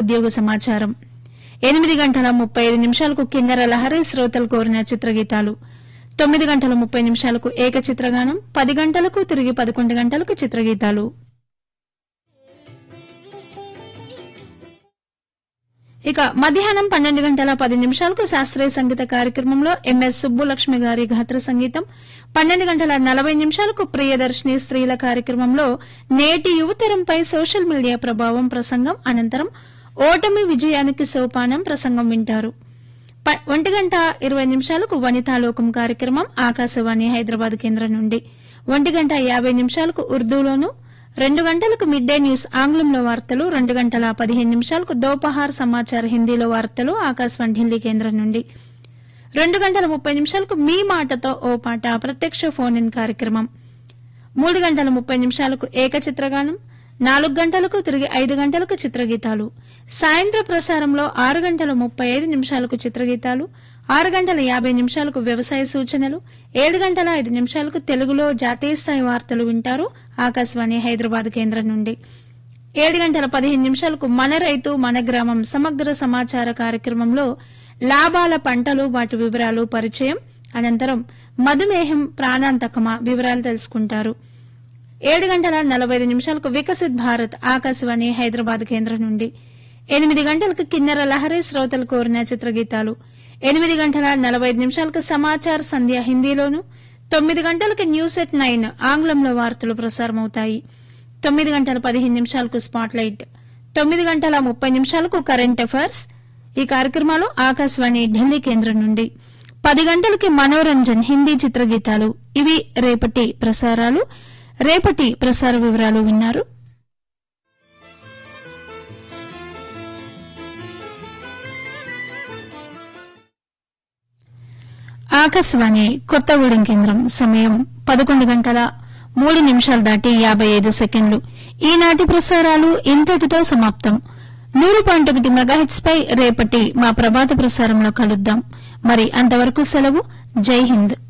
ఉద్యోగ సమాచారం ఎనిమిది గంటల ముప్పై ఐదు నిమిషాలకు కిన్నెర లహరి శ్రోతలు కోరిన చిత్రగీతాలు తొమ్మిది గంటల ముప్పై నిమిషాలకు ఏక చిత్రగానం పది గంటలకు తిరిగి పదకొండు గంటలకు చిత్రగీతాలు ఇక మధ్యాహ్నం పన్నెండు గంటల పది నిమిషాలకు శాస్త్రీయ సంగీత కార్యక్రమంలో ఎంఎస్ సుబ్బులక్ష్మి గారి గాత్ర సంగీతం పన్నెండు గంటల నలభై నిమిషాలకు ప్రియదర్శిని స్త్రీల కార్యక్రమంలో నేటి యువతరంపై సోషల్ మీడియా ప్రభావం ప్రసంగం అనంతరం ఓటమి విజయానికి సోపానం ప్రసంగం వింటారు ప- ఒంటి గంట ఇరవై నిమిషాలకు వనితాలోకం కార్యక్రమం ఆకాశవాణి హైదరాబాద్ కేంద్రం నుండి ఒంటి గంట యాభై నిమిషాలకు ఉర్దూలోను రెండు గంటలకు మిడ్ డే న్యూస్ ఆంగ్లంలో వార్తలు రెండు గంటల పదిహేను నిమిషాలకు దోపహార్ సమాచార్ హిందీలో వార్తలు ఆకాశవాణి ఢిల్లీ కేంద్రం నుండి రెండు గంటల ముప్పై నిమిషాలకు మీ మాటతో ఓ పాట ప్రత్యక్ష ఫోన్ ఇన్ కార్యక్రమం మూడు గంటల ముప్పై నిమిషాలకు ఏక చిత్రగానం నాలుగు గంటలకు తిరిగి ఐదు గంటలకు చిత్రగీతాలు సాయంత్ర ప్రసారంలో ఆరు గంటల ముప్పై ఐదు నిమిషాలకు చిత్రగీతాలు ఆరు గంటల యాభై నిమిషాలకు వ్యవసాయ సూచనలు ఏడు గంటల ఐదు నిమిషాలకు తెలుగులో జాతీయ స్థాయి వార్తలు వింటారు ఆకాశవాణి హైదరాబాద్ కేంద్రం నుండి ఏడు గంటల పదిహేను నిమిషాలకు మన రైతు మన గ్రామం సమగ్ర సమాచార కార్యక్రమంలో లాభాల పంటలు వాటి వివరాలు పరిచయం అనంతరం మధుమేహం ప్రాణాంతకమా వివరాలు తెలుసుకుంటారు ఏడు గంటల నలభై ఐదు నిమిషాలకు వికసిత్ భారత్ ఆకాశవాణి హైదరాబాద్ కేంద్రం నుండి ఎనిమిది గంటలకు కిన్నెర లహరి శ్రోతలు కోరిన చిత్రగీతాలు ఎనిమిది గంటల నలభై ఐదు నిమిషాలకు సమాచార్ సంధ్య హిందీలోను తొమ్మిది గంటలకు న్యూస్ ఎట్ నైన్ ఆంగ్లంలో వార్తలు ప్రసారమవుతాయి తొమ్మిది గంటల పదిహేను నిమిషాలకు స్పాట్ లైట్ తొమ్మిది గంటల ముప్పై నిమిషాలకు కరెంట్ అఫైర్స్ ఈ కార్యక్రమాలు ఆకాశవాణి ఢిల్లీ కేంద్రం నుండి పది గంటలకి మనోరంజన్ హిందీ చిత్రగీతాలు ఇవి రేపటి ప్రసారాలు రేపటి ప్రసార వివరాలు విన్నారు ఆకాశవాణి కొత్తగూడెం కేంద్రం సమయం పదకొండు గంటల మూడు నిమిషాలు దాటి యాభై ఐదు సెకండ్లు ఈనాటి ప్రసారాలు ఇంతటితో సమాప్తం నూరు పాయింట్ ఒకటి మెగాహిట్స్ పై రేపటి మా ప్రభాత ప్రసారంలో కలుద్దాం మరి అంతవరకు సెలవు జై హింద్